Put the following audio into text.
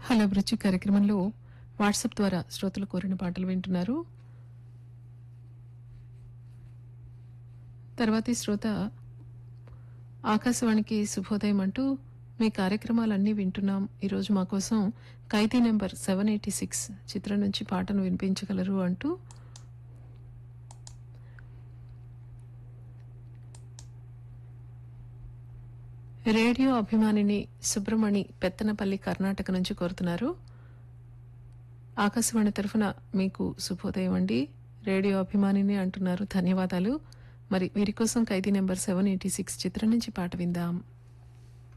hello అభిరుచి కార్యక్రమంలో WhatsApp ద్వారా శ్రోతలు కోరిన పాటలు వింటున్నారు తర్వాతి శ్రోత ఆకాశవాణికి శుభోదయం అంటూ మీ కార్యక్రమాలన్నీ వింటున్నాం ఈరోజు మా కోసం Khaidi number seven eighty six చిత్రం నుంచి పాటను వినిపించగలరు అంటూ రేడియో అభిమానిని సుబ్రమణి పెత్తనపల్లి కర్ణాటక నుంచి కోరుతున్నారు ఆకాశవాణి తరఫున మీకు శుభోదయం అండి రేడియో అభిమానిని అంటున్నారు ధన్యవాదాలు మరి వీరి కోసం Khaidi number seven eighty six చిత్రం నుంచి పాట విందాం